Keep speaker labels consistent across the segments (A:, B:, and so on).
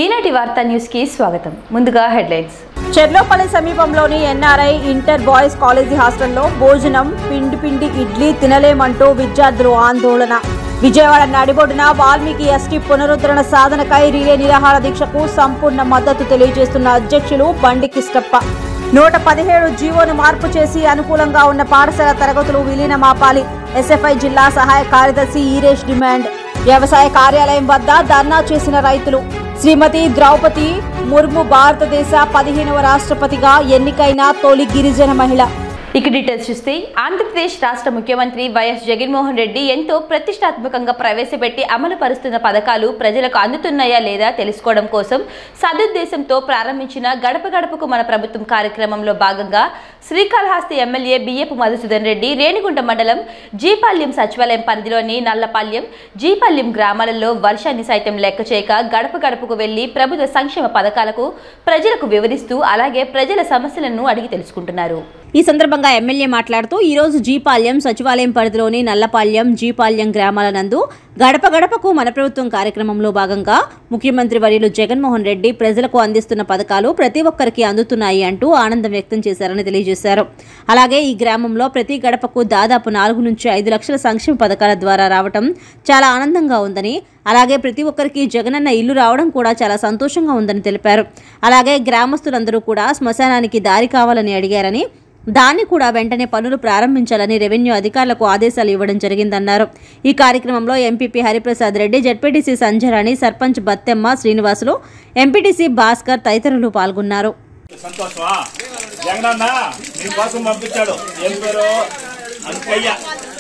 A: ఈనాటి వార్తా న్యూస్ కి స్వాగతం ముందుగా హెడ్లైన్స్
B: చెర్లోపల్లి సమీపంలోని ఎన్ఆర్ఐ ఇంటర్ బాయ్స్ కాలేజీ హాస్టల్లో భోజనం పిండి పిండి ఇడ్లీ తినలేమంటూ విద్యార్థులు ఆందోళన విజయవాడ నడిబొడ్డున వాల్మీకి ఎస్టీ పునరుద్ధరణ సాధనకై రిలే నిరాహార దీక్షకు సంపూర్ణ మద్దతు తెలియజేస్తున్న అధ్యక్షులు బండి కిష్టప్ప నూట పదిహేడు జీవోను మార్పు చేసి అనుకూలంగా ఉన్న పాఠశాల తరగతులు విలీనమాపాలి ఎస్ఎఫ్ఐ జిల్లా సహాయ కార్యదర్శి ఈరేష్ డిమాండ్ వ్యవసాయ కార్యాలయం వద్ద ధర్నా చేసిన రైతులు శ్రీమతి ద్రౌపది ముర్ము భారతదేశ పదిహేనవ రాష్ట్రపతిగా ఎన్నికైన తొలి గిరిజన మహిళ
A: ఇక డీటెయిల్స్ చూస్తే ఆంధ్రప్రదేశ్ రాష్ట్ర ముఖ్యమంత్రి వైఎస్ జగన్మోహన్ రెడ్డి ఎంతో ప్రతిష్టాత్మకంగా ప్రవేశపెట్టి అమలు పరుస్తున్న పథకాలు ప్రజలకు అందుతున్నాయా లేదా తెలుసుకోవడం కోసం సదుద్దేశంతో ప్రారంభించిన గడప గడపకు మన ప్రభుత్వం కార్యక్రమంలో భాగంగా శ్రీకాళహస్తి ఎమ్మెల్యే బియ్యపు మధుసూదన్ రెడ్డి రేణిగుంట మండలం జీపాల్యం సచివాలయం పరిధిలోని నల్లపాల్యం జీపాల్యం గ్రామాలలో వర్షాన్ని సైతం లెక్క చేయక గడప గడపకు వెళ్లి ప్రభుత్వ సంక్షేమ పథకాలకు ప్రజలకు వివరిస్తూ అలాగే ప్రజల సమస్యలను అడిగి తెలుసుకుంటున్నారు
B: ఈ సందర్భంగా ఎమ్మెల్యే మాట్లాడుతూ ఈ రోజు జీపాల్యం సచివాలయం పరిధిలోని నల్లపాల్యం జీపాల్యం గ్రామాల నందు గడప గడపకు మన ప్రభుత్వం కార్యక్రమంలో భాగంగా ముఖ్యమంత్రి వర్యులు జగన్మోహన్ రెడ్డి ప్రజలకు అందిస్తున్న పథకాలు ప్రతి ఒక్కరికి అందుతున్నాయి అంటూ ఆనందం వ్యక్తం చేశారని తెలియజేశారు అలాగే ఈ గ్రామంలో ప్రతి గడపకు దాదాపు నాలుగు నుంచి ఐదు లక్షల సంక్షేమ పథకాల ద్వారా రావటం చాలా ఆనందంగా ఉందని అలాగే ప్రతి ఒక్కరికి జగనన్న ఇల్లు రావడం కూడా చాలా సంతోషంగా ఉందని తెలిపారు అలాగే గ్రామస్తులందరూ కూడా శ్మశానానికి దారి కావాలని అడిగారని దాన్ని కూడా వెంటనే పనులు ప్రారంభించాలని రెవెన్యూ అధికారులకు ఆదేశాలు ఇవ్వడం జరిగిందన్నారు ఈ కార్యక్రమంలో MPP Hariprasad Reddy ZPTC Sanjarani sarpanch Battemma Srinivasulu MPTC Bhaskar తదితరులు పాల్గొన్నారు
C: సంతోషమా జగనన్న నీ కోసం పంపించాడు ఏం పేరు అంకయ్య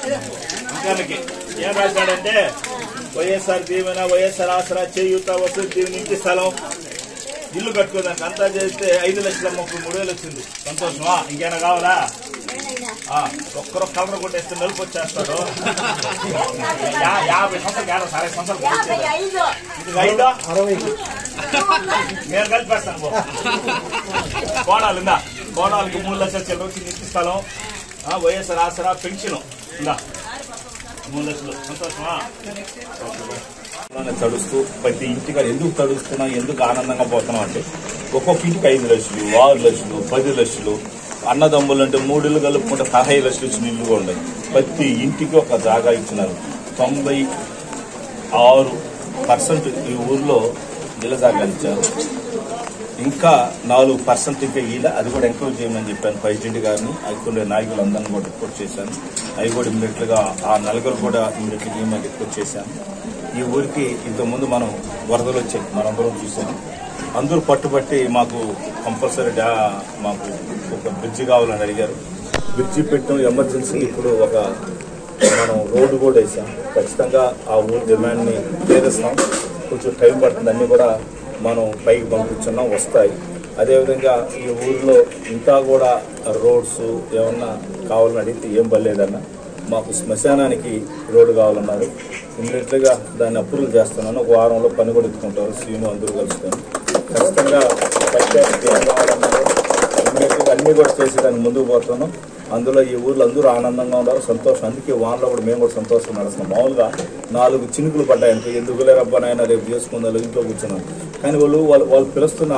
C: అంకానికి ఏం రాశాడంటే వైఎస్ఆర్ దీవెన వైఎస్ఆర్ ఆసరా చేయూత వసతి దీవెన ఇంటి స్థలం ఇల్లు కట్టుకోదానికి అంతా చేస్తే ఐదు లక్షల ముప్పై మూడు వేలు వచ్చింది సంతోషమా ఇంకేనా కావాలా ఆ, ఒక్కరో కలర్ కొట్టేస్తే నలుపు వచ్చేస్తాడు యా- యాభై సంవత్సరాలు యాభై అరవై సంవత్సరాలు కొట్టేసేది. ఇది ఐదా నేను కలిపేస్తాను పో. కోడాలు ఇందా కోడాలకి మూడు లక్షల చిల్లర వచ్చి ఇంటి స్థలం ఆ, వైఎస్ఆర్ ఆసరా పెన్షన్ ఇందా మూడు లక్షలు సంతోషమా తడుస్తూ ప్రతి ఇంటికి ఎందుకు తడుస్తున్నాం ఎందుకు ఆనందంగా పోతున్నాం అంటే ఒక్కొక్క ఇంటికి ఐదు లక్షలు ఆరు లక్షలు పది లక్షలు అన్నదమ్ములు అంటే మూడిళ్ళు కలుపుకుంటే పదహైదు లక్షలు ఇచ్చిన ఇల్లు కూడా ఉన్నాయి ప్రతి ఇంటికి ఒక జాగా ఇచ్చినారు తొంభై ఆరు పర్సెంట్ ఈ ఊర్లో ఇళ్ళ జాగాలు ఇచ్చారు ఇంకా నాలుగు పర్సెంట్ ఇంకా ఇలా అది కూడా ఎంకరేజ్ చేయమని చెప్పాను ప్రెసిడెంట్ గారిని అది కొన్ని నాయకులందరినీ కూడా రిపోర్ట్ చేశాను అవి కూడా ఇమ్మీడియట్గా ఆ నలుగురు కూడా ఇమ్మీడియట్గా ఇవ్వమని రిపోర్ట్ చేశాను ఈ ఊరికి ఇంతకుముందు మనం వరదలు వచ్చాయి మనందరం చూసాం అందరూ పట్టుబట్టి మాకు కంపల్సరీ డా మాకు ఒక బ్రిడ్జి కావాలని అడిగారు బ్రిడ్జి పెట్టడం ఎమర్జెన్సీ ఇప్పుడు ఒక మనం రోడ్డు కూడా వేసాం ఖచ్చితంగా ఆ ఊరి డిమాండ్ని తీరుస్తాం కొంచెం టైం పడుతుంది అన్నీ కూడా మనం పైకి పంపించున్నాం వస్తాయి అదేవిధంగా ఈ ఊర్లో ఇంకా కూడా రోడ్స్ ఏమన్నా కావాలని అడిగితే ఏం పర్లేదన్న మాకు శ్మశానానికి రోడ్డు కావాలన్నారు ఇమ్మీడియట్గా దాన్ని అప్రూవల్ చేస్తున్నాను ఒక వారంలో పని కూడా ఎత్తుకుంటారు సీను అందరూ కలుసుకొని ఖచ్చితంగా పంచాయతీకి ఏం కావాలన్నారు ఇమ్మీడియట్గా అన్నీ కూడా చేసి దాన్ని ముందుకు పోతున్నాం అందులో ఈ ఊర్లో అందరూ ఆనందంగా ఉన్నారు సంతోషం అందుకే వానలో కూడా మేము కూడా సంతోషం నడుస్తున్నాం మామూలుగా నాలుగు చినుకులు పడ్డాయి అనుకో ఎందుకు లేరబ్బానైనా రేపు చేసుకుందాం ఇంట్లో కూర్చున్నాం కానీ వాళ్ళు వాళ్ళు వాళ్ళు పిలుస్తున్న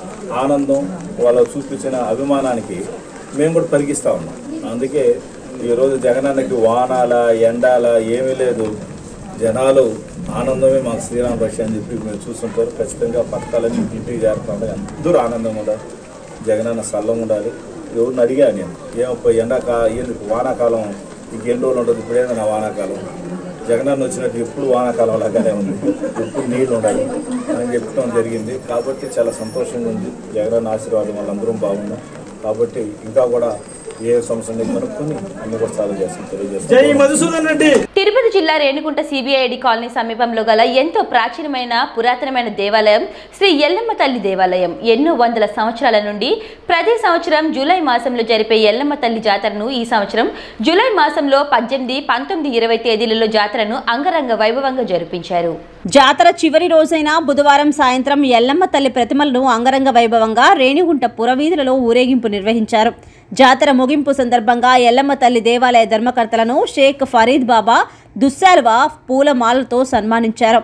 C: ఆనందం వాళ్ళు చూపించిన అభిమానానికి మేము కూడా పరిగిస్తా ఉన్నాం అందుకే ఈరోజు జగనన్నకి వానాల ఎండాల ఏమీ లేదు జనాలు ఆనందమే మాకు శ్రీరామ రక్ష అని చెప్పి మీరు చూస్తుంటారు ఖచ్చితంగా పథకాలన్నీ ఇంటికి చేరుతా ఉంటాయి అందరూ ఆనందంగా ఉండాలి జగనన్న సల్లం ఉండాలి ఎవరిని అడిగా నేను ఏమో ఎండాకా ఎందుకు వానాకాలం ఇంక ఎన్ని రోజులు ఉంటుంది ఇప్పుడేనా నా వానాకాలం జగనన్న వచ్చినట్టు ఎప్పుడు వానాకాలం లాగానే ఉంది ఎప్పుడు నీళ్ళు ఉండాలి అని చెప్పడం జరిగింది కాబట్టి చాలా సంతోషంగా ఉంది జగనన్న ఆశీర్వాదం వాళ్ళందరం బాగున్నాం కాబట్టి ఇంకా కూడా ఏ సమస్యని కనుక్కొని అన్ని కూడా సాల్వ్ చేస్తాం తెలియజేస్తాం
A: తిరుపతి జిల్లా రేణిగుంట సిబిఐడి కాలనీ సమీపంలో గల ఎంతో ప్రాచీనమైన పురాతనమైన దేవాలయం శ్రీ ఎల్లమ్మ తల్లి దేవాలయం ఎన్నో వందల సంవత్సరాల నుండి ప్రతి సంవత్సరం జూలై మాసంలో జరిపే ఎల్లమ్మ తల్లి జాతరను ఈ సంవత్సరం జూలై మాసంలో పద్దెనిమిది పంతొమ్మిది ఇరవై తేదీలలో జాతరను అంగరంగ వైభవంగా జరిపించారు
B: జాతర చివరి రోజైన బుధవారం సాయంత్రం ఎల్లమ్మ తల్లి ప్రతిమలను అంగరంగ వైభవంగా రేణిగుంట పురవీధులలో ఊరేగింపు నిర్వహించారు జాతర ముగింపు సందర్భంగా ఎల్లమ్మ తల్లి దేవాలయ ధర్మకర్తలను షేక్ ఫరీద్ బాబా దుస్సాల్వా పూలమాలతో సన్మానించారు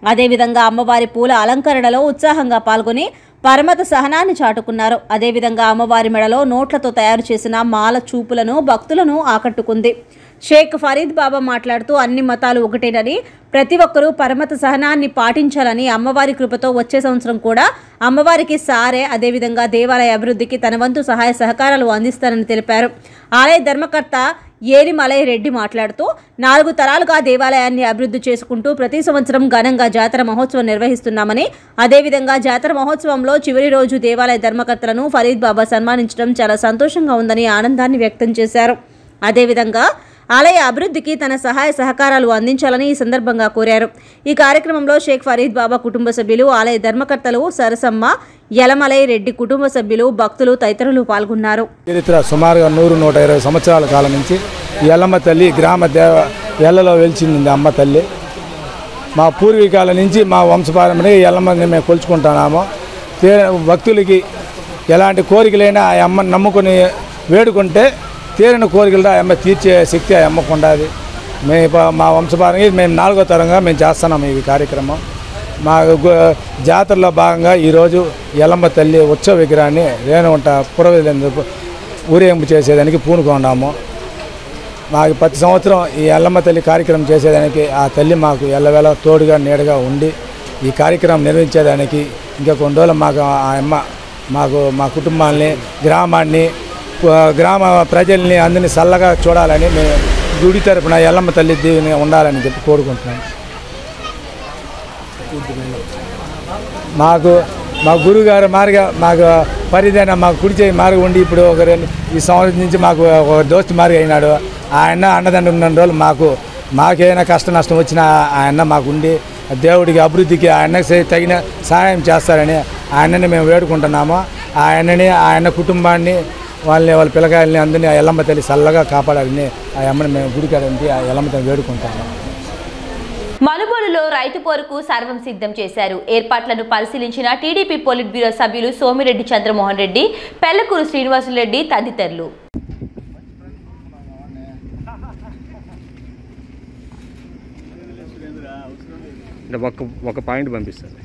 B: అదేవిధంగా అమ్మవారి పూల అలంకరణలో ఉత్సాహంగా పాల్గొని పరమత సహనాన్ని చాటుకున్నారు అదేవిధంగా అమ్మవారి మెడలో నోట్లతో తయారు చేసిన మాల చూపులను భక్తులను ఆకట్టుకుంది షేక్ ఫరీద్ బాబా మాట్లాడుతూ అన్ని మతాలు ఒకటేనని ప్రతి ఒక్కరూ పరమత సహనాన్ని పాటించాలని అమ్మవారి కృపతో వచ్చే సంవత్సరం కూడా అమ్మవారికి సారే అదేవిధంగా దేవాలయ అభివృద్ధికి తన వంతు సహాయ సహకారాలు అందిస్తారని తెలిపారు ఆలయ ధర్మకర్త ఏరిమలై రెడ్డి మాట్లాడుతూ నాలుగు తరాలుగా దేవాలయాన్ని అభివృద్ధి చేసుకుంటూ ప్రతి సంవత్సరం ఘనంగా జాతర మహోత్సవం నిర్వహిస్తున్నామని అదేవిధంగా జాతర మహోత్సవంలో చివరి రోజు దేవాలయ ధర్మకర్తలను ఫరీద్ బాబా సన్మానించడం చాలా సంతోషంగా ఉందని ఆనందాన్ని వ్యక్తం చేశారు అదేవిధంగా ఆలయ అభివృద్ధికి తన సహాయ సహకారాలు అందించాలని ఈ సందర్భంగా కోరారు ఈ కార్యక్రమంలో షేక్ ఫరీద్ బాబా కుటుంబ సభ్యులు ఆలయ ధర్మకర్తలు సరసమ్మ యలమలై రెడ్డి కుటుంబ సభ్యులు భక్తులు తదితరులు పాల్గొన్నారు
D: చరిత్ర సుమారుగా నూరు నూట ఇరవై సంవత్సరాల కాలం నుంచి ఈ ఎల్లమ్మ తల్లి గ్రామ దేవ ఎల్లలో వెలిచింది అమ్మ తల్లి మా పూర్వీకాల నుంచి మా వంశపారంపర్యంగా ఈ ఎల్లమ్మని మేము కొలుచుకుంటున్నాము తే- భక్తులకి ఎలాంటి కోరికలైనా ఆ అమ్మని నమ్ముకొని వేడుకుంటే తీరిన కోరికలు ఆ అమ్మ తీర్చే శక్తి ఆ అమ్మకు ఉండాలి మేము ఇప్ప- మా వంశపారంగా మేము నాలుగో తరంగా మేము చేస్తున్నాము ఈ కార్యక్రమం మా గు- జాతరలో భాగంగా ఈరోజు ఎల్లమ్మ తల్లి ఉత్సవ విగ్రహాన్ని రేణుగుంట పురవేందుకు ఊరేగింపు చేసేదానికి పూనుకున్నాము మాకు ప్రతి సంవత్సరం ఈ ఎల్లమ్మ తల్లి కార్యక్రమం చేసేదానికి ఆ తల్లి మాకు ఎల్లవేళ తోడుగా నీడగా ఉండి ఈ కార్యక్రమం నిర్వహించేదానికి ఇంకా కొన్ని రోజులు మాకు ఆ అమ్మ మాకు మా కుటుంబాన్ని గ్రామాన్ని ఆ, గ్రామ ప్రజల్ని అందరినీ చల్లగా చూడాలని మేము గుడి తరపున ఎల్లమ్మ తల్లి దీవెని ఉండాలని చెప్పి కోరుకుంటున్నాం మాకు మా గురుగారు మార్గ మాకు పరిదైన మాకు కుడి చేయి మార్గం ఉండి ఇప్పుడు ఒక రెండు ఈ సంవత్సరం నుంచి మాకు ఒక దోస్తు మార్గం అయినాడు ఆయన అన్నదండ ఉన్న రోజులు మాకు మాకేమైనా కష్ట నష్టం వచ్చినా ఆయన మాకు ఉండి దేవుడికి అభివృద్ధికి ఆయనకి తగిన సహాయం చేస్తారని ఆయనని మేము వేడుకుంటున్నాము ఆయనని ఆయన కుటుంబాన్ని వాళ్ళని వాళ్ళ పిల్లకాయలని అందరినీ ఆ ఎల్లమ్మ తల్లి చల్లగా కాపాడాలని ఆ అమ్మని మేము గుడికాడంటే ఆ ఎల్లమ్మ తల్లి వేడుకుంటాము
A: మనుబోలులో రైతు పోరుకు సర్వం సిద్ధం చేశారు ఏర్పాట్లను పరిశీలించిన టీడీపీ పోలిట్ బ్యూరో సభ్యులు సోమిరెడ్డి చంద్రమోహన్ రెడ్డి పెళ్లకూరు శ్రీనివాసులరెడ్డి తదితరులు
E: అంటే ఒక ఒక పాయింట్ పంపిస్తారు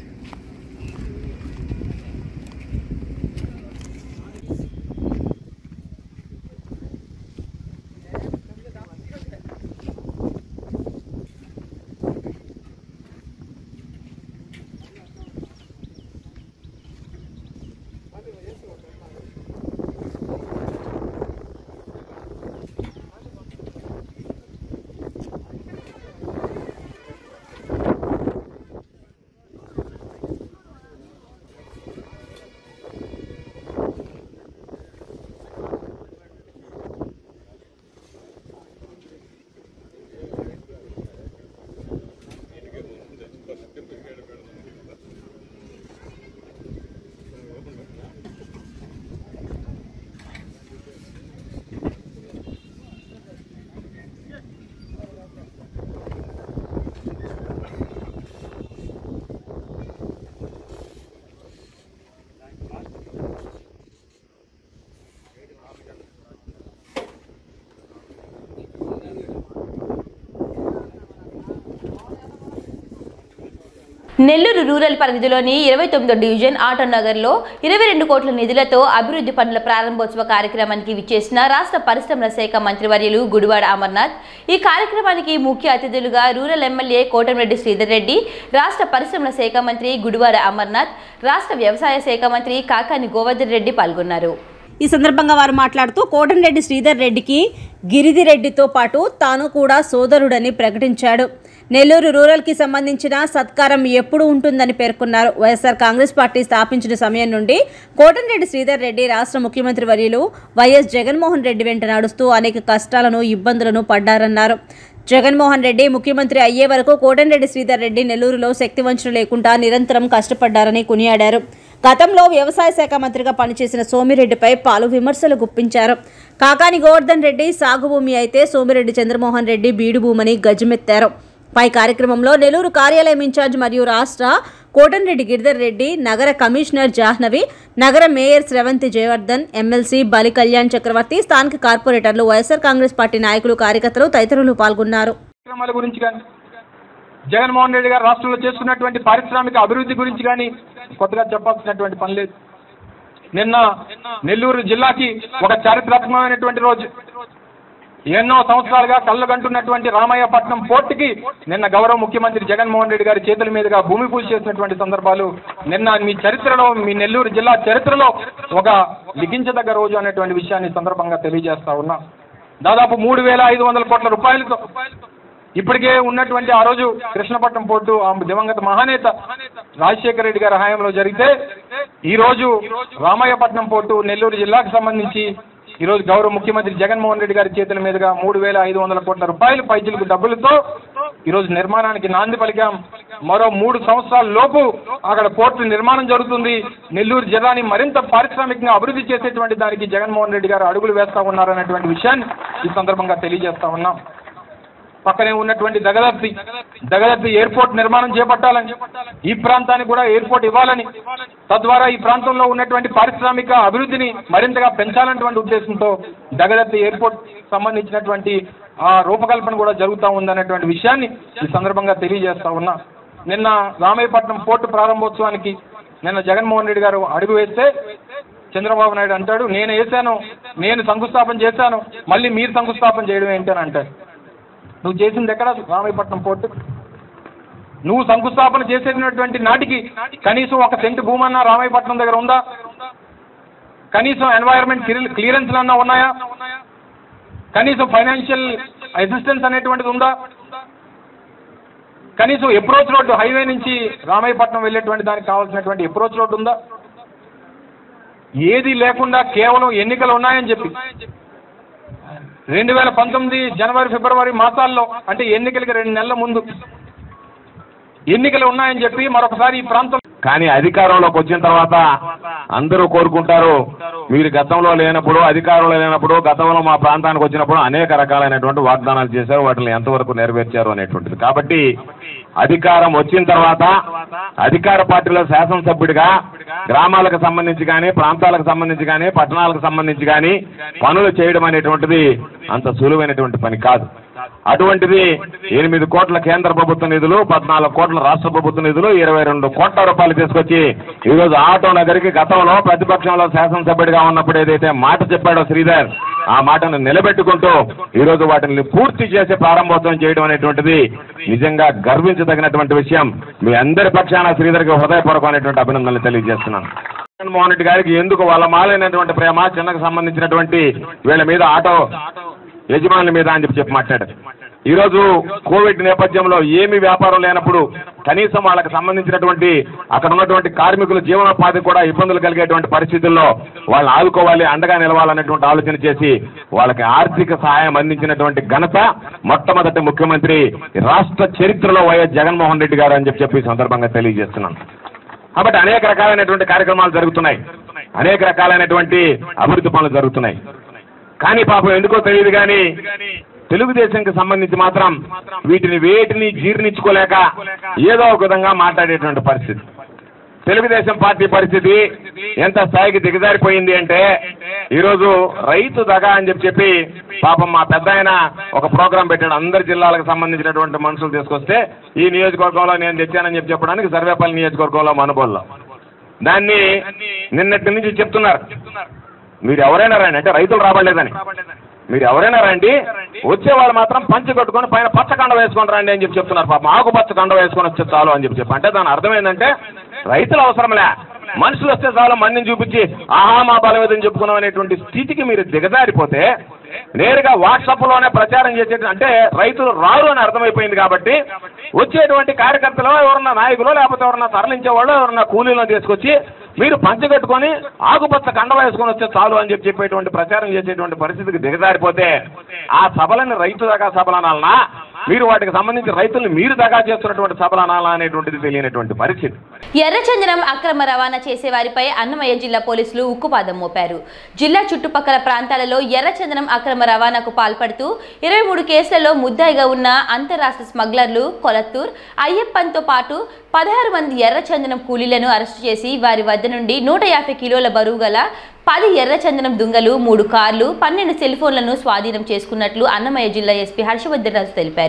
A: నెల్లూరు రూరల్ పరిధిలోని ఇరవై తొమ్మిదో డివిజన్ ఆటో నగర్లో ఇరవై రెండు కోట్ల నిధులతో అభివృద్ధి పనుల ప్రారంభోత్సవ కార్యక్రమానికి విచ్చేసిన రాష్ట్ర పరిశ్రమల శాఖ మంత్రివర్యులు గుడివాడ అమర్నాథ్ ఈ కార్యక్రమానికి ముఖ్య అతిథులుగా రూరల్ ఎమ్మెల్యే కోటమిరెడ్డి శ్రీధర్ రెడ్డి రాష్ట్ర పరిశ్రమల శాఖ మంత్రి గుడివాడ అమర్నాథ్ రాష్ట్ర వ్యవసాయ శాఖ మంత్రి కాకాని గోవర్ధన్ రెడ్డి పాల్గొన్నారు
B: ఈ సందర్భంగా వారు మాట్లాడుతూ కోటంరెడ్డి శ్రీధర్ రెడ్డికి గిరిధి రెడ్డితో పాటు తాను కూడా సోదరుడని ప్రకటించాడు నెల్లూరు రూరల్కి సంబంధించిన సత్కారం ఎప్పుడు ఉంటుందని పేర్కొన్నారు వైఎస్ఆర్ కాంగ్రెస్ పార్టీ స్థాపించిన సమయం నుండి కోటంరెడ్డి శ్రీధర్ రెడ్డి రాష్ట్ర ముఖ్యమంత్రి వర్యులు వైఎస్ జగన్మోహన్ రెడ్డి వెంట నడుస్తూ అనేక కష్టాలను ఇబ్బందులను పడ్డారన్నారు జగన్మోహన్ రెడ్డి ముఖ్యమంత్రి అయ్యే వరకు కోటంరెడ్డి శ్రీధర్ రెడ్డి నెల్లూరులో శక్తి వంచన లేకుండా నిరంతరం కష్టపడ్డారని కొనియాడారు గతంలో వ్యవసాయ శాఖ మంత్రిగా పనిచేసిన సోమిరెడ్డిపై పలు విమర్శలు గుప్పించారు కాకాని గోవర్ధన్ రెడ్డి సాగు భూమి అయితే సోమిరెడ్డి చంద్రమోహన్ రెడ్డి బీడు భూమని గజమెత్తారు పై కార్యక్రమంలో నెల్లూరు కార్యాలయం ఇన్ఛార్జ్ మరియు రాష్ట్ర కోటంరెడ్డి గిరిధర్ రెడ్డి నగర కమిషనర్ జాహ్నవి నగర మేయర్ స్రవంతి జయవర్ధన్ ఎమ్మెల్సీ బలి కళ్యాణ్ చక్రవర్తి స్థానిక కార్పొరేటర్లు వైఎస్ఆర్ కాంగ్రెస్ పార్టీ నాయకులు కార్యకర్తలు తదితరులు పాల్గొన్నారు
F: కార్యక్రమాల గురించి కానీ జగన్మోహన్ రెడ్డి గారు రాష్ట్రంలో చేస్తున్నటువంటి పారిశ్రామిక అభివృద్ధి గురించి కానీ కొత్తగా చెప్పాల్సినటువంటి పని లేదు నిన్న నెల్లూరు జిల్లాకి ఒక చారిత్రాత్మకమైనటువంటి రోజు ఎన్నో సంవత్సరాలుగా కళ్ళగంటున్నటువంటి రామయ్యపట్నం పోర్టుకి నిన్న గౌరవ ముఖ్యమంత్రి జగన్మోహన్ రెడ్డి గారి చేతుల మీదుగా భూమి పూజ చేసినటువంటి సందర్భాలు నిన్న మీ చరిత్రలో మీ నెల్లూరు జిల్లా చరిత్రలో ఒక లిఖించదగ్గ రోజు అనేటువంటి విషయాన్ని ఈ సందర్భంగా తెలియజేస్తా ఉన్నా దాదాపు మూడు వేల ఐదు వందల కోట్ల రూపాయలతో ఇప్పటికే ఉన్నటువంటి ఆ రోజు కృష్ణపట్నం పోర్టు ఆ దివంగత మహానేత రాజశేఖర రెడ్డి గారి హయాంలో జరిగితే ఈ రోజు రామయ్యపట్నం పోర్టు నెల్లూరు జిల్లాకు సంబంధించి ఈ రోజు గౌరవ ముఖ్యమంత్రి జగన్మోహన్ రెడ్డి గారి చేతుల మీదుగా మూడు వేల ఐదు వందల కోట్ల రూపాయలు పైచిలకు డబ్బులతో ఈ రోజు నిర్మాణానికి నాంది పలికాం మరో మూడు సంవత్సరాల లోపు అక్కడ పోర్టు నిర్మాణం జరుగుతుంది నెల్లూరు జిల్లాని మరింత పారిశ్రామికంగా అభివృద్ధి చేసేటువంటి దానికి జగన్మోహన్ రెడ్డి గారు అడుగులు వేస్తా ఉన్నారనేటువంటి విషయాన్ని ఈ సందర్భంగా తెలియజేస్తా ఉన్నాం పక్కనే ఉన్నటువంటి దగదర్తి దగదర్తి ఎయిర్పోర్ట్ నిర్మాణం చేపట్టాలని ఈ ప్రాంతానికి కూడా ఎయిర్పోర్ట్ ఇవ్వాలని తద్వారా ఈ ప్రాంతంలో ఉన్నటువంటి పారిశ్రామిక అభివృద్ధిని మరింతగా పెంచాలన్నటువంటి ఉద్దేశంతో దగదర్తి ఎయిర్పోర్ట్ సంబంధించినటువంటి ఆ రూపకల్పన కూడా జరుగుతూ ఉందనేటువంటి విషయాన్ని ఈ సందర్భంగా తెలియజేస్తా ఉన్నా నిన్న రామయ్యపట్నం పోర్టు ప్రారంభోత్సవానికి నిన్న జగన్మోహన్ రెడ్డి గారు అడుగు వేస్తే చంద్రబాబు నాయుడు అంటాడు నేను వేశాను నేను శంకుస్థాపన చేశాను మళ్ళీ మీరు శంకుస్థాపన చేయడం ఏంటి అని అంటాడు నువ్వు చేసింది ఎక్కడ రామయ్యపట్నం పోర్టు నువ్వు శంకుస్థాపన చేసేటటువంటి నాటికి కనీసం ఒక సెంటు భూమన్నా రామయ్యపట్నం దగ్గర ఉందా కనీసం ఎన్వైరన్మెంట్ క్లియరెన్స్లు అన్నా ఉన్నాయా కనీసం ఫైనాన్షియల్ అసిస్టెన్స్ అనేటువంటిది ఉందా కనీసం అప్రోచ్ రోడ్డు హైవే నుంచి రామయ్యపట్నం వెళ్ళేటువంటి దానికి కావాల్సినటువంటి అప్రోచ్ రోడ్డు ఉందా ఏది లేకుండా కేవలం ఎన్నికలు ఉన్నాయని చెప్పి రెండు వేల పంతొమ్మిది జనవరి ఫిబ్రవరి మాసాల్లో అంటే ఎన్నికలకి రెండు నెలల ముందు ఎన్నికలు ఉన్నాయని చెప్పి మరొకసారి ఈ ప్రాంతం
G: కానీ అధికారంలోకి వచ్చిన తర్వాత అందరూ కోరుకుంటారు మీరు గతంలో లేనప్పుడు అధికారంలో లేనప్పుడు గతంలో మా ప్రాంతానికి వచ్చినప్పుడు అనేక రకాలైనటువంటి వాగ్దానాలు చేశారు వాటిని ఎంతవరకు నెరవేర్చారు అనేటువంటిది కాబట్టి అధికారం వచ్చిన తర్వాత అధికార పార్టీలో శాసనసభ్యుడిగా గ్రామాలకు సంబంధించి కానీ ప్రాంతాలకు సంబంధించి కానీ పట్టణాలకు సంబంధించి కానీ పనులు చేయడం అనేటువంటిది అంత సులువైనటువంటి పని కాదు అటువంటిది ఎనిమిది కోట్ల కేంద్ర ప్రభుత్వ నిధులు పద్నాలుగు కోట్ల రాష్ట్ర ప్రభుత్వ నిధులు ఇరవై రెండు కోట్ల రూపాయలు తీసుకొచ్చి ఈరోజు ఆటో నగరికి గతంలో ప్రతిపక్షంలో శాసనసభ్యుడిగా ఉన్నప్పుడు ఏదైతే మాట చెప్పాడో శ్రీధర్ ఆ మాటను నిలబెట్టుకుంటూ ఈరోజు వాటిని పూర్తి చేసి ప్రారంభోత్సవం చేయడం అనేటువంటిది నిజంగా గర్వించదగినటువంటి విషయం మీ అందరి పక్షాన శ్రీధర్కి హృదయపూర్వకమైనటువంటి అభినందనలు తెలియజేస్తున్నాను జగన్మోహన్ రెడ్డి గారికి ఎందుకు వాళ్ళ మాలైనటువంటి ప్రేమ చిన్నకు సంబంధించినటువంటి వీళ్ళ మీద ఆటో యజమానుల మీద అని చెప్పి చెప్పి మాట్లాడారు ఈరోజు కోవిడ్ నేపథ్యంలో ఏమి వ్యాపారం లేనప్పుడు కనీసం వాళ్ళకి సంబంధించినటువంటి అక్కడ ఉన్నటువంటి కార్మికుల జీవనోపాధి కూడా ఇబ్బందులు కలిగేటువంటి పరిస్థితుల్లో వాళ్ళని ఆదుకోవాలి అండగా నిలవాలనేటువంటి ఆలోచన చేసి వాళ్ళకి ఆర్థిక సహాయం అందించినటువంటి ఘనత మొట్టమొదటి ముఖ్యమంత్రి రాష్ట్ర చరిత్రలో వైఎస్ జగన్మోహన్ రెడ్డి గారు అని చెప్పి చెప్పి ఈ సందర్భంగా తెలియజేస్తున్నాను కాబట్టి అనేక రకాలైనటువంటి కార్యక్రమాలు జరుగుతున్నాయి అనేక రకాలైనటువంటి అభివృద్ధి పనులు జరుగుతున్నాయి కానీ పాపం ఎందుకో తెలియదు కానీ తెలుగుదేశంకి సంబంధించి మాత్రం వీటిని వేటిని జీర్ణించుకోలేక ఏదో ఒక విధంగా మాట్లాడేటువంటి పరిస్థితి తెలుగుదేశం పార్టీ పరిస్థితి ఎంత స్థాయికి దిగజారిపోయింది అంటే ఈరోజు రైతు దగా అని చెప్పి చెప్పి పాపం మా పెద్ద ఆయన ఒక ప్రోగ్రాం పెట్టాడు అందరి జిల్లాలకు సంబంధించినటువంటి మనుషులు తీసుకొస్తే ఈ నియోజకవర్గంలో నేను తెచ్చానని చెప్పి చెప్పడానికి సర్వేపల్లి నియోజకవర్గంలో మనబోల్లో దాన్ని నిన్నటి నుంచి చెప్తున్నారు మీరు ఎవరైనా రండి అంటే రైతులు రాబడలేదని మీరు ఎవరైనా రండి వచ్చేవాళ్ళు మాత్రం పంచి కట్టుకొని పైన పచ్చ కండ వేసుకొని రండి అని చెప్పి చెప్తున్నారు పాపం ఆకు పచ్చ కండ వేసుకొని వచ్చే చాలు అని చెప్పి చెప్పి అంటే దాని అర్థం ఏంటంటే రైతులు అవసరంలే మనుషులు వస్తే చాలు మందిని చూపించి ఆహా మా బలవేదని చెప్పుకున్నాం అనేటువంటి స్థితికి మీరు దిగజారిపోతే నేరుగా వాట్సాప్ లోనే ప్రచారం చేసే అంటే రైతులు రారు అని అర్థమైపోయింది కాబట్టి వచ్చేటువంటి కార్యకర్తలు ఎవరన్నా నాయకులు లేకపోతే ఎవరన్నా తరలించే వాళ్ళు ఎవరన్నా కూలీలను తీసుకొచ్చి మీరు పంచగట్టుకొని ఆకుపచ్చ కండ వేసుకొని వస్తే చాలు అని చెప్పి చెప్పేటువంటి ప్రచారం చేసేటువంటి పరిస్థితికి దిగజారిపోతే ఆ సభలని రైతు దాకా సభలనాలనా మీరు వాటికి సంబంధించి రైతుల్ని మీరు దాకా చేస్తున్నటువంటి సభలనాలా అనేటువంటిది తెలియనటువంటి పరిస్థితి
A: ఎర్రచందనం అక్రమ రవాణా చేసే వారిపై అన్నమయ్య జిల్లా పోలీసులు ఉక్కుపాదం మోపారు జిల్లా చుట్టుపక్కల ప్రాంతాలలో ఎర్రచందనం అక్రమ రవాణాకు పాల్పడుతూ ఇరవై మూడు కేసులలో ముద్దాయిగా ఉన్న అంతరాష్ట్ర స్మగ్లర్లు కొలత్తూర్ అయ్యప్పన్తో పాటు పదహారు మంది ఎర్రచందనం కూలీలను అరెస్టు చేసి వారి వద్ద నుండి నూట యాభై కిలోల బరువు గల పది ఎర్రచందనం దుంగలు మూడు కార్లు పన్నెండు సెల్ ఫోన్లను స్వాధీనం చేసుకున్నట్లు అన్నమయ్య జిల్లా ఎస్పీ హర్షవర్ధన్ రాజు తెలిపారు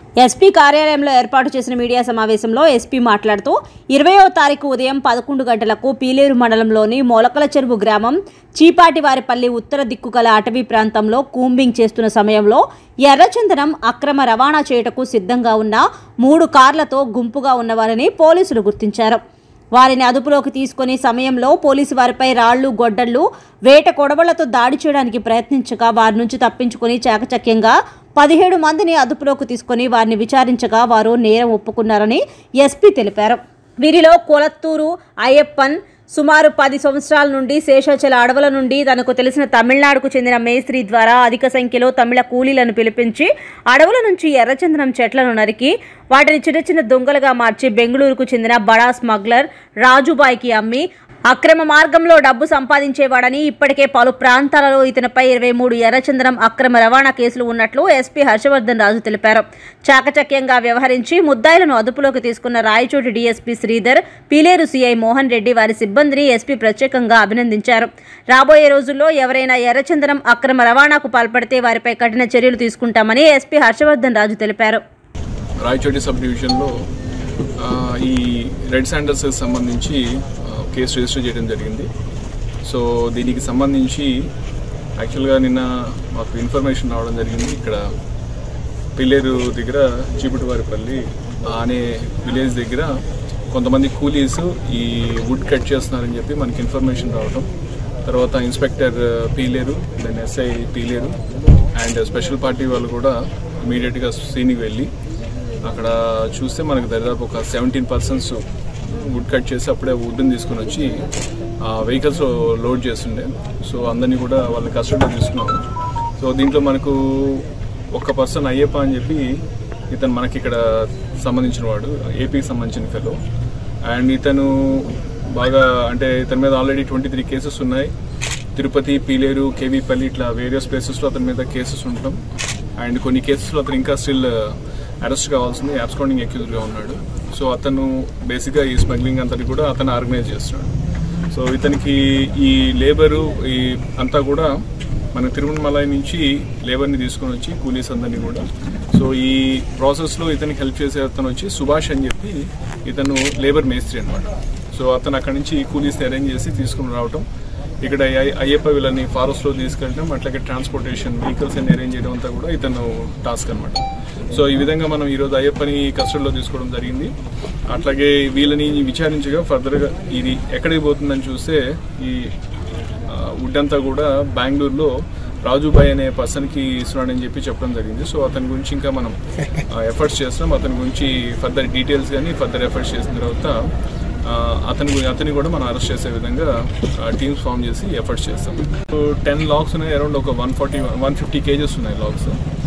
B: ఎస్పీ కార్యాలయంలో ఏర్పాటు చేసిన మీడియా సమావేశంలో ఎస్పీ మాట్లాడుతూ ఇరవయో తారీఖు ఉదయం పదకొండు గంటలకు పీలేరు మండలంలోని మొలకల చెరువు గ్రామం చీపాటివారిపల్లి ఉత్తర దిక్కు గల అటవీ ప్రాంతంలో కూంబింగ్ చేస్తున్న సమయంలో ఎర్రచందనం అక్రమ రవాణా చేయుటకు సిద్ధంగా ఉన్న మూడు కార్లతో గుంపుగా ఉన్నవారని పోలీసులు గుర్తించారు వారిని అదుపులోకి తీసుకుని సమయంలో పోలీసు వారిపై రాళ్లు గొడ్డళ్లు వేట కొడవళ్లతో దాడి చేయడానికి ప్రయత్నించగా వారి నుంచి తప్పించుకుని చాకచక్యంగా పదిహేడు మందిని అదుపులోకి తీసుకుని వారిని విచారించగా వారు నేరం ఒప్పుకున్నారని ఎస్పీ తెలిపారు వీరిలో కొలత్తూరు అయ్యప్పన్ సుమారు పది సంవత్సరాల నుండి శేషాచల అడవుల నుండి తనకు తెలిసిన తమిళనాడుకు చెందిన మేస్త్రి ద్వారా అధిక సంఖ్యలో తమిళ కూలీలను పిలిపించి అడవుల నుంచి ఎర్రచందనం చెట్లను నరికి వాటిని చిన్న చిన్న దొంగలుగా మార్చి బెంగళూరుకు చెందిన బడా స్మగ్లర్ రాజుబాయికి అమ్మి అక్రమ మార్గంలో డబ్బు సంపాదించేవాడని ఇప్పటికే పలు ప్రాంతాలలో ఇతనిపై ఇరవై మూడు ఎర్రచందనం అక్రమ రవాణా కేసులు ఉన్నట్లు ఎస్పీ హర్షవర్ధన్ రాజు తెలిపారు చాకచక్యంగా వ్యవహరించి ముద్దాయిలను అదుపులోకి తీసుకున్న రాయచోటి డీఎస్పీ శ్రీధర్ పీలేరు సీఐ మోహన్ రెడ్డి వారి సిబ్బందిని ఎస్పీ ప్రత్యేకంగా అభినందించారు రాబోయే రోజుల్లో ఎవరైనా ఎర్రచందనం అక్రమ రవాణాకు పాల్పడితే వారిపై కఠిన చర్యలు తీసుకుంటామని ఎస్పీ హర్షవర్ధన్ రాజు తెలిపారు
H: రాయచోటి సబ్ డివిజన్లో ఆ, ఈ రెడ్ శాండల్స్ సంబంధించి ఆ, కేసు రిజిస్టర్ చేయడం జరిగింది సో దీనికి సంబంధించి యాక్చువల్గా నిన్న మాకు ఇన్ఫర్మేషన్ రావడం జరిగింది ఇక్కడ పిల్లేరు దగ్గర చీపుటివారిపల్లి అనే విలేజ్ దగ్గర కొంతమంది కూలీస్ ఈ వుడ్ కట్ చేస్తున్నారని చెప్పి మనకి ఇన్ఫర్మేషన్ రావడం తర్వాత inspector Pileru then SI Pileru and special party వాళ్ళు కూడా ఇమీడియట్గా సీన్కి వెళ్ళి అక్కడ చూస్తే మనకు దాదాపు ఒక సెవెంటీన్ పర్సన్స్ వుడ్ కట్ చేసి అప్పుడే వుడ్ని తీసుకుని వచ్చి వెహికల్స్ లోడ్ చేస్తుండే సో అందరినీ కూడా వాళ్ళ కస్టడీలో తీసుకున్నాము సో దీంట్లో మనకు ఒక పర్సన్ అయ్యప్ప అని చెప్పి ఇతను మనకి ఇక్కడ సంబంధించిన వాడు ఏపీకి సంబంధించిన ఫెలో అండ్ ఇతను బాగా అంటే ఇతని మీద ఆల్రెడీ ట్వంటీ త్రీ కేసెస్ ఉన్నాయి తిరుపతి పీలేరు కేవీపల్లి ఇట్లా వేరియస్ ప్లేసెస్లో అతని మీద కేసెస్ ఉండటం అండ్ కొన్ని కేసెస్లో అతను ఇంకా స్టిల్ అరెస్ట్ కావాల్సింది అబ్స్కాండింగ్ అక్యూజ్గా ఉన్నాడు సో అతను బేసిక్గా ఈ స్మగ్లింగ్ అంతటి కూడా అతను ఆర్గనైజ్ చేస్తున్నాడు సో ఇతనికి ఈ లేబరు ఈ అంతా కూడా మన తిరుమలమలై నుంచి లేబర్ని తీసుకొని వచ్చి కూలీస్ అందరినీ కూడా సో ఈ ప్రాసెస్లో ఇతనికి హెల్ప్ చేసే అతను వచ్చి సుభాష్ అని చెప్పి ఇతను లేబర్ మేస్త్రి అనమాట సో అతను అక్కడి నుంచి కూలీస్ని అరేంజ్ చేసి తీసుకుని రావటం ఇక్కడ అయ్య- అయ్యప్ప వీళ్ళని ఫారెస్ట్లో తీసుకెళ్ళడం అట్లాగే ట్రాన్స్పోర్టేషన్ వెహికల్స్ అన్ని అరేంజ్ చేయడం అంతా కూడా ఇతను టాస్క్ అనమాట సో ఈ విధంగా మనం ఈరోజు అయ్యప్పని కస్టడీలో తీసుకోవడం జరిగింది అట్లాగే వీళ్ళని విచారించగా ఫర్దర్గా ఇది ఎక్కడికి పోతుందని చూస్తే ఈ ఆ, వుడ్ అంతా కూడా బెంగళూరులో రాజుబాయ్ అనే పర్సన్కి ఇస్తున్నాడని చెప్పి చెప్పడం జరిగింది సో అతని గురించి ఇంకా మనం ఎఫర్ట్స్ చేస్తున్నాం అతని గురించి ఫర్దర్ డీటెయిల్స్ కానీ ఫర్దర్ ఎఫర్ట్స్ చేసిన తర్వాత ఆ, అతని గు- అతని కూడా మనం అరెస్ట్ చేసే విధంగా టీమ్స్ ఫామ్ చేసి ఎఫర్ట్స్ చేస్తాం సో టెన్ లాగ్స్ ఉన్నాయి అరౌండ్ ఒక one forty one fifty cases ఉన్నాయి లాగ్స్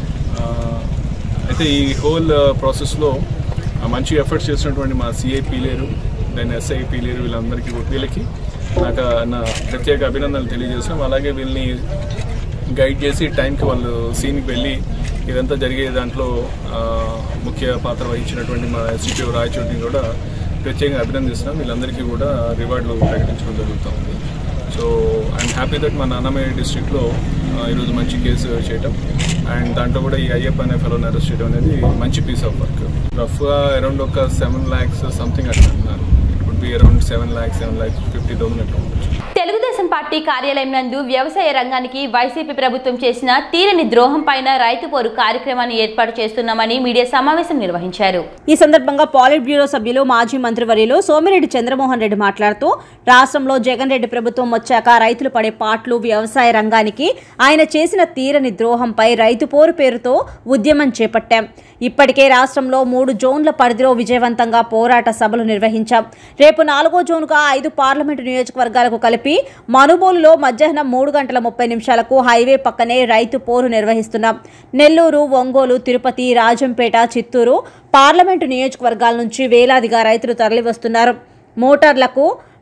H: అయితే ఈ హోల్ ప్రాసెస్లో మంచి ఎఫర్ట్స్ చేసినటువంటి మా CI Pileru then SI Pileru వీళ్ళందరికీ కూడా- వీళ్ళకి నాకు నా ప్రత్యేక అభినందనలు తెలియజేస్తాం అలాగే వీళ్ళని గైడ్ చేసి టైంకి వాళ్ళు సీన్కి వెళ్ళి ఇదంతా జరిగే దాంట్లో ఆ, ముఖ్య పాత్ర వహించినటువంటి మా ఎస్డిపిఓ రాయచోటిని కూడా ప్రత్యేకంగా అభినందిస్తున్నాం వీళ్ళందరికీ కూడా రివార్డులు ప్రకటించడం జరుగుతూ ఉంది సో ఐఎమ్ హ్యాపీ దట్ మన అన్నమయ్య డిస్ట్రిక్ట్లో ఈరోజు మంచి కేసు చేయటం అండ్ దాంట్లో కూడా ఈ అయ్యప్ప అనే ఫెలోని అరెస్ట్ చేయడం అనేది మంచి పీస్ ఆఫ్ వర్క్ రఫ్గా అరౌండ్ ఒక సెవెన్ ల్యాక్స్ సంథింగ్ అట్లా అంటున్నారు it would be around seven lakhs seven lakhs fifty thousand అట్లా ఉండొచ్చు
A: తెలుగుదేశం పార్టీ కార్యాలయం నందు వ్యవసాయ రంగానికి వైసీపీ ప్రభుత్వం చేసిన తీరని ద్రోహం పైన రైతు పోరు కార్యక్రమాన్ని ఏర్పాటు చేస్తున్నామని మీడియా సమావేశం నిర్వహించారు
B: ఈ సందర్భంగా పాలిట్ బ్యూరో సభ్యులు మాజీ మంత్రివర్యులు సోమిరెడ్డి చంద్రమోహన్ రెడ్డి మాట్లాడుతూ రాష్ట్రంలో జగన్ రెడ్డి ప్రభుత్వం వచ్చాక రైతులు పడే పాట్లు వ్యవసాయ రంగానికి ఆయన చేసిన తీరని ద్రోహంపై రైతు పోరు పేరుతో ఉద్యమం చేపట్టాం ఇప్పటికే రాష్ట్రంలో మూడు జోన్ల పరిధిలో విజయవంతంగా పోరాట సభలు నిర్వహించాం రేపు నాలుగో జోన్గా ఐదు పార్లమెంటు నియోజకవర్గాలకు కలిపి మనుబోలులో మధ్యాహ్నం మూడు గంటల ముప్పై నిమిషాలకు హైవే పక్కనే రైతు పోరు నిర్వహిస్తున్నాం నెల్లూరు ఒంగోలు తిరుపతి రాజంపేట చిత్తూరు పార్లమెంటు నియోజకవర్గాల నుంచి వేలాదిగా రైతులు తరలివస్తున్నారు మోటార్లకు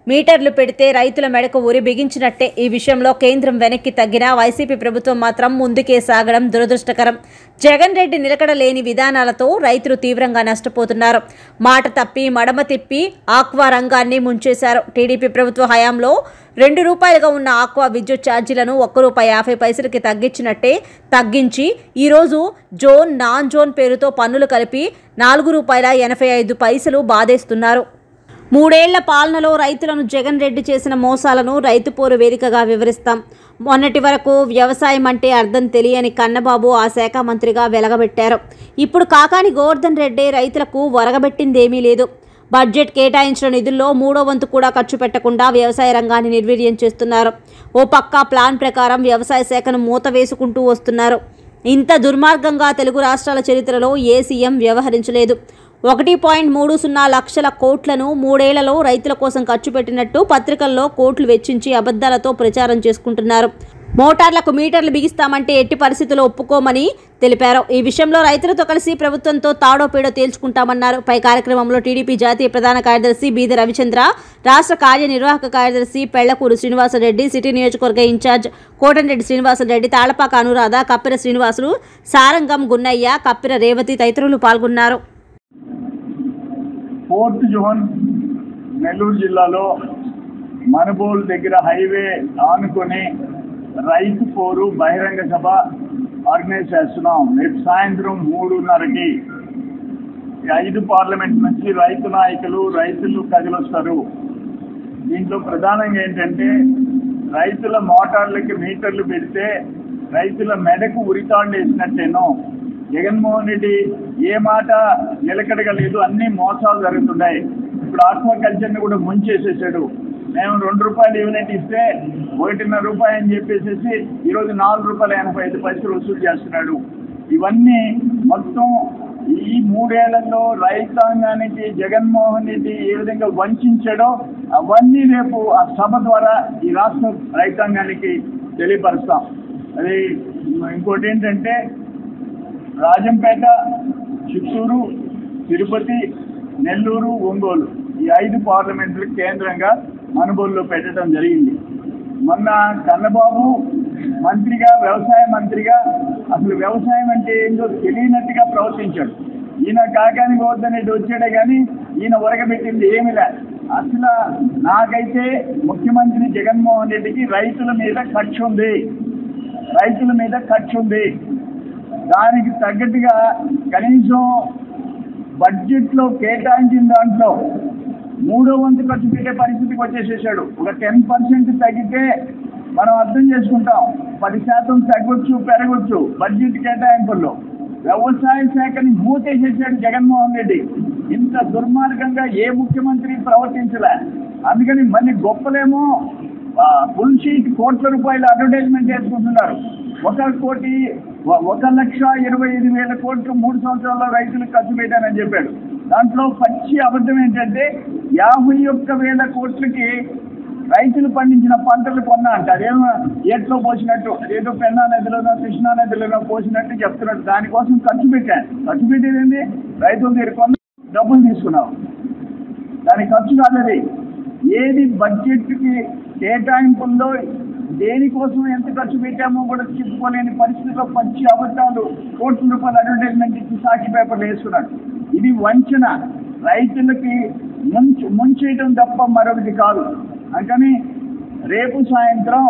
B: మీటర్లు పెడితే రైతుల మెడకు ఉరి బిగించినట్టే ఈ విషయంలో కేంద్రం వెనక్కి తగ్గినా వైసీపీ ప్రభుత్వం మాత్రం ముందుకే సాగడం దురదృష్టకరం జగన్ రెడ్డి నిలకడ లేని విధానాలతో రైతులు తీవ్రంగా నష్టపోతున్నారు మాట తప్పి మడమ తిప్పి ఆక్వా రంగాన్ని ముంచేశారు టీడీపీ ప్రభుత్వ హయాంలో రెండు రూపాయలుగా ఉన్న ఆక్వా విద్యుత్ ఛార్జీలను ఒక్క రూపాయి యాభై పైసలకి తగ్గించినట్టే తగ్గించి ఈరోజు జోన్ నాన్ జోన్ పేరుతో పన్నులు కలిపి నాలుగు రూపాయల ఎనభై ఐదు పైసలు బాధేస్తున్నారు మూడేళ్ల పాలనలో రైతులను జగన్ రెడ్డి చేసిన మోసాలను రైతు పోరు వేదికగా వివరిస్తాం మొన్నటి వరకు వ్యవసాయం అంటే అర్థం తెలియని కన్నబాబు ఆ శాఖ మంత్రిగా వెలగబెట్టారు ఇప్పుడు కాకాని గోవర్ధన్ రెడ్డి రైతులకు వరగబెట్టిందేమీ లేదు బడ్జెట్ కేటాయించిన నిధుల్లో మూడో వంతు కూడా ఖర్చు పెట్టకుండా వ్యవసాయ రంగాన్ని నిర్వీర్యం చేస్తున్నారు ఓ పక్క ప్లాన్ ప్రకారం వ్యవసాయ శాఖను మూత వేసుకుంటూ వస్తున్నారు ఇంత దుర్మార్గంగా తెలుగు రాష్ట్రాల చరిత్రలో ఏ సీఎం వ్యవహరించలేదు ఒకటి పాయింట్ మూడు సున్నా లక్షల కోట్లను మూడేళ్లలో రైతుల కోసం ఖర్చు పెట్టినట్టు పత్రికల్లో కోట్లు వెచ్చించి అబద్ధాలతో ప్రచారం చేసుకుంటున్నారు మోటార్లకు మీటర్లు బిగిస్తామంటే ఎట్టి పరిస్థితుల్లో ఒప్పుకోమని తెలిపారు ఈ విషయంలో రైతులతో కలిసి ప్రభుత్వంతో తాడో పేడో తేల్చుకుంటామన్నారు పై కార్యక్రమంలో టీడీపీ జాతీయ ప్రధాన కార్యదర్శి బీద రవిచంద్ర రాష్ట్ర కార్యనిర్వాహక కార్యదర్శి పెళ్లకూరు శ్రీనివాసరెడ్డి సిటీ నియోజకవర్గ ఇన్ఛార్జ్ కోటంరెడ్డి శ్రీనివాసరెడ్డి తాళపాక అనురాధ కప్పిర శ్రీనివాసులు సారంగం గున్నయ్య కప్పిర రేవతి తదితరులు పాల్గొన్నారు
I: ఫోర్త్ జోన్ నెల్లూరు జిల్లాలో మనుబోల్ దగ్గర హైవే ఆనుకొని రైతు పోరు బహిరంగ సభ ఆర్గనైజ్ చేస్తున్నాం రేపు సాయంత్రం మూడున్నరకి ఈ ఐదు పార్లమెంట్ నుంచి రైతు నాయకులు రైతులు కదిలొస్తారు దీంట్లో ప్రధానంగా ఏంటంటే రైతుల మోటార్లకి మీటర్లు పెడితే రైతుల మెడకు ఉరితాళ్ళు వేసినట్టేనో జగన్మోహన్ రెడ్డి ఏ మాట నిలకడగా లేదు అన్ని మోసాలు జరుగుతున్నాయి ఇప్పుడు ఆక్వాకల్చర్ని కూడా ముంచేసేసాడు మేము రెండు రూపాయలు యూనిట్ ఇస్తే ఒకటిన్నర రూపాయలు అని చెప్పేసి ఈరోజు నాలుగు రూపాయల ఎనభై ఐదు పైసలు వసూలు చేస్తున్నాడు ఇవన్నీ మొత్తం ఈ మూడేళ్లలో రైతాంగానికి జగన్మోహన్ రెడ్డి ఏ విధంగా వంచాడో అవన్నీ రేపు ఆ సభ ద్వారా ఈ రాష్ట్ర రైతాంగానికి తెలియపరుస్తాం అది ఇంకోటి ఏంటంటే రాజంపేట చిత్తూరు తిరుపతి నెల్లూరు ఒంగోలు ఈ ఐదు పార్లమెంట్లు కేంద్రంగా మనుబోలులో పెట్టడం జరిగింది మొన్న కన్నబాబు మంత్రిగా వ్యవసాయ మంత్రిగా అసలు వ్యవసాయం అంటే ఏందో తెలియనట్టుగా ప్రవర్తించాడు ఈయన కాకాని గోవర్ధన్ వచ్చాడే కానీ ఈయన ఉరగబెట్టింది ఏమి లే అసలు నాకైతే ముఖ్యమంత్రి జగన్మోహన్ రెడ్డికి రైతుల మీద ఖర్చు ఉంది రైతుల మీద ఖర్చు ఉంది దానికి తగ్గట్టుగా కనీసం బడ్జెట్లో కేటాయించిన దాంట్లో మూడో వంతు ఖర్చు పెట్టే పరిస్థితికి వచ్చేసేసాడు ఒక టెన్ పర్సెంట్ తగ్గితే మనం అర్థం చేసుకుంటాం పది శాతం తగ్గొచ్చు పెరగొచ్చు బడ్జెట్ కేటాయింపుల్లో వ్యవసాయ శాఖని మూతేసేసాడు జగన్మోహన్ రెడ్డి ఇంత దుర్మార్గంగా ఏ ముఖ్యమంత్రి ప్రవర్తించలే అందుకని మళ్ళీ గొప్పలేమో ఫుల్ షీట్ కోట్ల రూపాయలు అడ్వర్టైజ్మెంట్ చేసుకుంటున్నారు ఒక కోటి ఒ- ఒక లక్ష ఇరవై ఐదు వేల కోట్లు మూడు సంవత్సరాల్లో రైతులకు ఖర్చు పెట్టానని చెప్పాడు దాంట్లో పచ్చి అబద్ధం ఏంటంటే యాభై ఒక్క వేల కోట్లకి రైతులు పండించిన పంటలు కొన్నా అంట అదేమో ఏట్లో పోసినట్టు ఏదో పెన్నా నదిలోనో కృష్ణా నదిలోనో పోసినట్టు చెప్తున్నాడు దానికోసం ఖర్చు పెట్టాను ఖర్చు పెట్టేది ఏంటి రైతుల దగ్గర కొన్న డబ్బులు తీసుకున్నావు దాని ఖర్చు కాదది ఏది బడ్జెట్కి కేటాయింపుల్లో దేనికోసం ఎంత ఖర్చు పెట్టామో కూడా చెప్పుకోలేని పరిస్థితిలో పచ్చి అబద్ధాలు కోట్ల రూపాయల అడ్వర్టైజ్మెంట్ ఇచ్చి సాక్షి పేపర్లు వేస్తున్నాడు ఇది వంచన రైతులకి ముంచు ముంచేయటం తప్ప మరొకటి కాదు అందుకని రేపు సాయంత్రం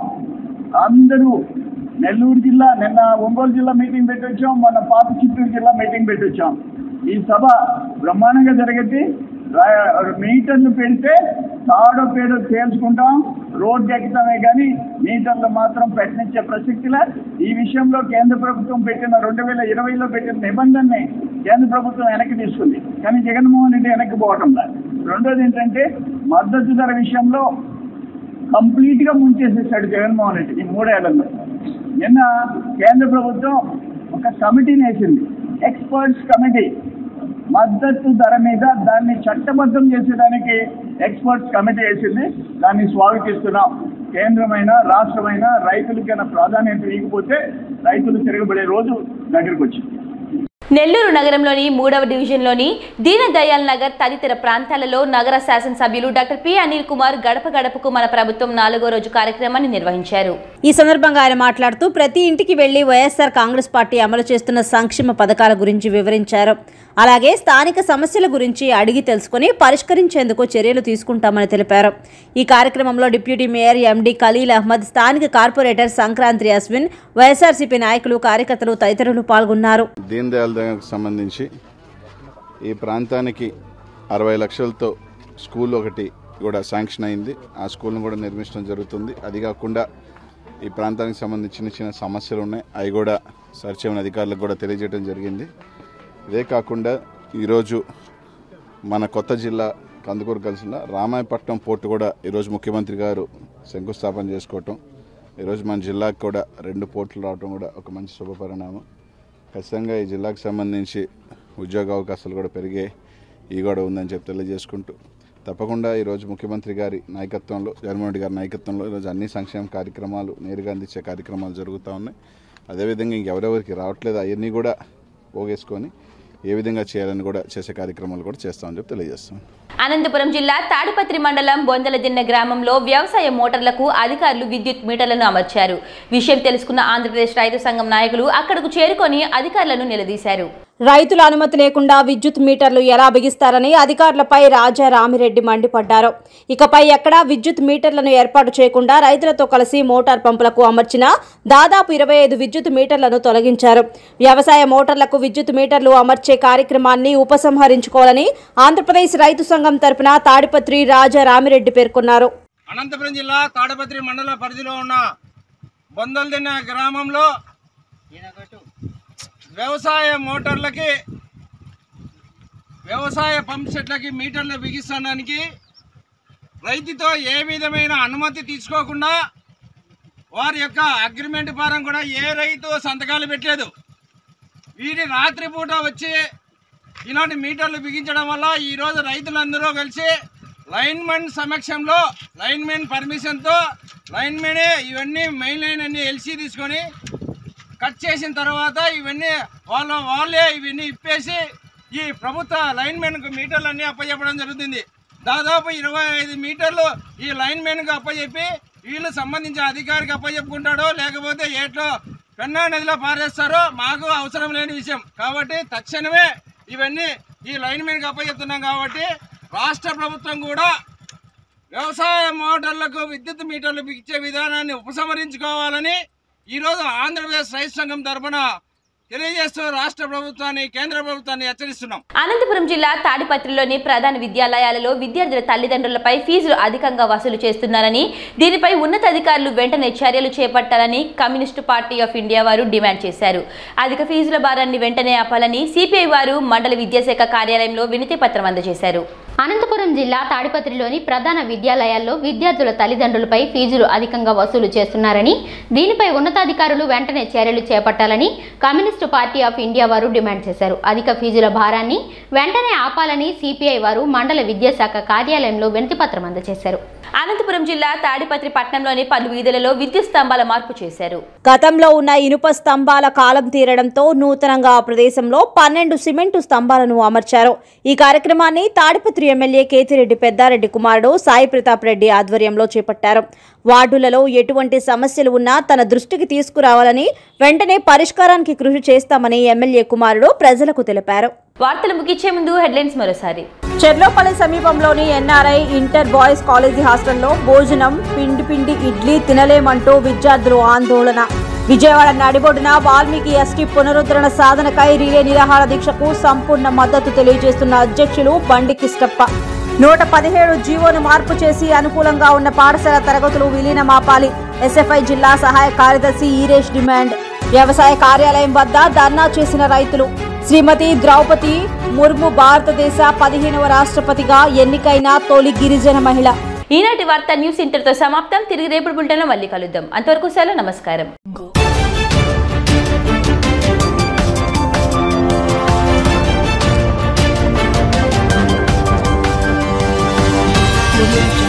I: అందరూ నెల్లూరు జిల్లా నిన్న ఒంగోలు జిల్లా మీటింగ్ పెట్టొచ్చాం మొన్న పాత చిత్తూరు జిల్లా మీటింగ్ పెట్టొచ్చాం ఈ సభ బ్రహ్మాండంగా జరిగింది రా- మీటర్లు పెడితే తాడో పేడో తేల్చుకుంటాం రోడ్డు ఎక్కుతామే కానీ మీటర్లు మాత్రం పెట్టనిచ్చే ప్రసక్తిలే ఈ విషయంలో కేంద్ర ప్రభుత్వం పెట్టిన రెండు వేల ఇరవైలో పెట్టిన నిబంధనని కేంద్ర ప్రభుత్వం వెనక్కి తీసుకుంది కానీ జగన్మోహన్ రెడ్డి వెనక్కి పోవటం లేదు రెండోది ఏంటంటే మద్దతు ధర విషయంలో కంప్లీట్ గా ముంచేసేసాడు జగన్మోహన్ రెడ్డి ఈ మూడేళ్లలో నిన్న కేంద్ర ప్రభుత్వం ఒక కమిటీని వేసింది ఎక్స్పర్ట్స్ కమిటీ మద్దతు ధర మీద దాన్ని చట్టబద్ధం చేసేదానికి ఎక్స్పర్ట్స్ కమిటీ వేసింది దాన్ని స్వాగతిస్తున్నాం కేంద్రమైన రాష్ట్రమైన రైతులకైనా ప్రాధాన్యత ఇవ్వకపోతే రైతులు తిరగబడే రోజు దగ్గరికి వచ్చింది
A: నెల్లూరు నగరంలోని మూడవ డివిజన్లోని దీనదయాల్ నగర్ తదితర ప్రాంతాలలో నగర శాసనసభ్యులు డాక్టర్ పి అనిల్ కుమార్ గడప గడపకు మన ప్రభుత్వం నాలుగో రోజు కార్యక్రమాన్ని నిర్వహించారు
B: ఈ సందర్భంగా ఆయన మాట్లాడుతూ ప్రతి ఇంటికి వెళ్లి వైఎస్ఆర్ కాంగ్రెస్ పార్టీ అమలు చేస్తున్న సంక్షేమ పథకాల గురించి వివరించారు అలాగే స్థానిక సమస్యల గురించి అడిగి తెలుసుకుని పరిష్కరించేందుకు చర్యలు తీసుకుంటామని తెలిపారు ఈ కార్యక్రమంలో deputy mayor MD Khaleel Ahmed స్థానిక కార్పొరేటర్ సంక్రాంతి అశ్విన్ వైఎస్ఆర్సీపీ నాయకులు కార్యకర్తలు తదితరులు పాల్గొన్నారు
J: దీన్ దయాల్ దగ్గరకు సంబంధించి ఈ ప్రాంతానికి అరవై లక్షలతో స్కూల్ ఒకటి కూడా శాంక్షన్ అయింది ఆ స్కూల్ను కూడా నిర్మించడం జరుగుతుంది అది కాకుండా ఈ ప్రాంతానికి సంబంధించి చిన్న చిన్న సమస్యలు ఉన్నాయి అవి కూడా సరిచేయని అధికారులకు కూడా తెలియజేయడం జరిగింది ఇదే కాకుండా ఈరోజు మన కొత్త జిల్లా కందుకూరు కలిసిన రామాయపట్నం పోర్టు కూడా ఈరోజు ముఖ్యమంత్రి గారు శంకుస్థాపన చేసుకోవటం ఈరోజు మన జిల్లాకు కూడా రెండు పోర్టులు రావడం కూడా ఒక మంచి శుభపరిణామం ఖచ్చితంగా ఈ జిల్లాకు సంబంధించి ఉద్యోగ అవకాశాలు కూడా పెరిగే ఈ కూడా ఉందని చెప్పి తెలియజేసుకుంటూ తప్పకుండా ఈరోజు ముఖ్యమంత్రి గారి నాయకత్వంలో జగన్మోహన్ రెడ్డి గారి నాయకత్వంలో ఈరోజు అన్ని సంక్షేమ కార్యక్రమాలు నేరుగా అందించే కార్యక్రమాలు జరుగుతూ ఉన్నాయి అదేవిధంగా ఇంకెవరెవరికి రావట్లేదు అవన్నీ కూడా పోగేసుకొని ఏ విధంగా చేయాలని కూడా చేసే కార్యక్రమాలు కూడా చేస్తామని చెప్పి తెలియజేస్తాం
A: అనంతపురం జిల్లా తాడిపత్రి మండలం బొందలదిన్న గ్రామంలో వ్యవసాయ మోటార్లకు అధికారులు విద్యుత్ మీటర్లను అమర్చారు విషయం తెలుసుకున్న ఆంధ్రప్రదేశ్ రైతు సంఘం నాయకులు అక్కడకు చేరుకొని అధికారులను నిలదీశారు
B: రైతుల అనుమతి లేకుండా విద్యుత్ మీటర్లు ఎలా బిగిస్తారని అధికారులపై రాజా రామిరెడ్డి మండిపడ్డారు ఇకపై ఎక్కడా విద్యుత్ మీటర్లను ఏర్పాటు చేయకుండా రైతులతో కలిసి మోటార్ పంపులకు అమర్చిన దాదాపు ఇరవై ఐదు విద్యుత్ మీటర్లను తొలగించారు వ్యవసాయ మోటార్లకు విద్యుత్ మీటర్లు అమర్చే కార్యక్రమాన్ని ఉపసంహరించుకోవాలని ఆంధ్రప్రదేశ్ రైతు సంఘం తరపున తాడిపత్రి రాజా రామిరెడ్డి పేర్కొన్నారు
K: అనంతపురం జిల్లా తాడపత్రి మండల పరిధిలో ఉన్న బొందల్దిన్న గ్రామంలో వ్యవసాయ మోటార్లకి వ్యవసాయ పంప్ సెట్లకి మీటర్లు బిగిస్తానికి రైతుతో ఏ విధమైన అనుమతి తీసుకోకుండా వారి యొక్క అగ్రిమెంట్ పరం కూడా ఏ రైతు సంతకాలు పెట్టలేదు వీరి రాత్రిపూట వచ్చి ఇలాంటి మీటర్లు బిగించడం వల్ల ఈరోజు రైతులందరూ కలిసి లైన్మెన్ సమక్షంలో లైన్మెన్ పర్మిషన్తో లైన్మెనే ఇవన్నీ మెయిన్ లైన్ అన్ని ఎల్సీ తీసుకొని కట్ చేసిన తర్వాత ఇవన్నీ వాళ్ళ వాళ్ళే ఇవన్నీ ఇప్పేసి ఈ ప్రభుత్వ లైన్మెన్కు మీటర్లు అన్నీ అప్పచెప్పడం జరుగుతుంది దాదాపు ఇరవై ఐదు మీటర్లు ఈ లైన్మెన్కు అప్పచెప్పి వీళ్ళు సంబంధించిన అధికారికి అప్పచెప్పుకుంటాడో లేకపోతే ఏట్లో పెన్నా నదిలో పారేస్తారో మాకు అవసరం లేని విషయం కాబట్టి తక్షణమే ఇవన్నీ ఈ లైన్మెన్కి అప్పచెప్తున్నాం కాబట్టి రాష్ట్ర ప్రభుత్వం కూడా వ్యవసాయ మోటార్లకు విద్యుత్ మీటర్లు ఇచ్చే విధానాన్ని ఉపసంహరించుకోవాలని ఈరోజు ఆంధ్రప్రదేశ్ రైతు సంఘం తరఫున తెలియజేస్తూ రాష్ట్ర ప్రభుత్వాన్ని కేంద్ర ప్రభుత్వాన్ని హెచ్చరిస్తున్నాం
A: అనంతపురం జిల్లా తాడిపత్రిలోని ప్రధాన విద్యాలయాలలో విద్యార్థుల తల్లిదండ్రులపై ఫీజులు అధికంగా వసూలు చేస్తున్నారని దీనిపై ఉన్నతాధికారులు వెంటనే చర్యలు చేపట్టాలని కమ్యూనిస్టు పార్టీ ఆఫ్ ఇండియా వారు డిమాండ్ చేశారు అధిక ఫీజుల భారాన్ని వెంటనే ఆపాలని సిపిఐ వారు మండల విద్యాశాఖ కార్యాలయంలో వినతి పత్రం అందజేశారు
L: అనంతపురం జిల్లా తాడిపత్రిలోని ప్రధాన విద్యాలయాల్లో విద్యార్థుల తల్లిదండ్రులపై ఫీజులు అధికంగా వసూలు చేస్తున్నారని దీనిపై ఉన్నతాధికారులు వెంటనే చర్యలు చేపట్టాలని కమ్యూనిస్టు పార్టీ ఆఫ్ ఇండియా వారు డిమాండ్ చేశారు అధిక ఫీజుల భారాన్ని వెంటనే ఆపాలని సిపిఐ వారు మండల విద్యాశాఖ కార్యాలయంలో వినతిపత్రం అందజేశారు
A: అనంతపురం జిల్లా తాడిపత్రి పట్టణంలోని పలు వీధులలో విద్యుత్ స్తంభాల మార్పు చేశారు
B: గతంలో ఉన్న ఇనుప స్తంభాల కాలం తీరడంతో నూతనంగా ఆ ప్రదేశంలో పన్నెండు సిమెంటు స్తంభాలను అమర్చారు ఈ కార్యక్రమాన్ని తాడిపత్రి ఎమ్మెల్యే కేతిరెడ్డి పెద్దారెడ్డి కుమారుడు సాయి ప్రతాప్ రెడ్డి ఆధ్వర్యంలో చేపట్టారు వార్డులలో ఎటువంటి సమస్యలు ఉన్నా తన దృష్టికి తీసుకురావాలని వెంటనే పరిష్కారానికి కృషి చేస్తామని ఎమ్మెల్యే కుమారుడు ప్రజలకు తెలిపారు
A: వార్తలు ముగించే ముందు హెడ్లైన్స్ మరోసారి
B: చెర్లోపల్లి సమీపంలోని ఎన్ఆర్ఐ ఇంటర్ బాయ్స్ కాలేజీ హాస్టల్లో భోజనం పిండి పిండి ఇడ్లీ తినలేమంటూ విద్యార్థులు ఆందోళన విజయవాడ నడిబొడ్డున వాల్మీకి ఎస్టీ పునరుద్ధరణ సాధనకై రిలే నిరాహార దీక్షకు సంపూర్ణ మద్దతు తెలియజేస్తున్న అధ్యక్షులు బండి కిష్టప్ప నూట పదిహేడు జీవోను మార్పు చేసి అనుకూలంగా ఉన్న పాఠశాల తరగతులు విలీనమాపాలి ఎస్ఎఫ్ఐ జిల్లా సహాయ కార్యదర్శి ఈరేష్ డిమాండ్ వ్యవసాయ కార్యాలయం వద్ద ధర్నా చేసిన రైతులు శ్రీమతి ద్రౌపది ముర్ము భారతదేశ పదిహేనవ రాష్ట్రపతిగా ఎన్నికైన తొలి గిరిజన మహిళ
A: ఈనాటి వార్త న్యూస్ ఇంటర్తో సమాప్తం తిరిగి రేపటి బులెటిన్లో మళ్ళీ కలుద్దాం అంతవరకు సెలవు నమస్కారం
M: Audio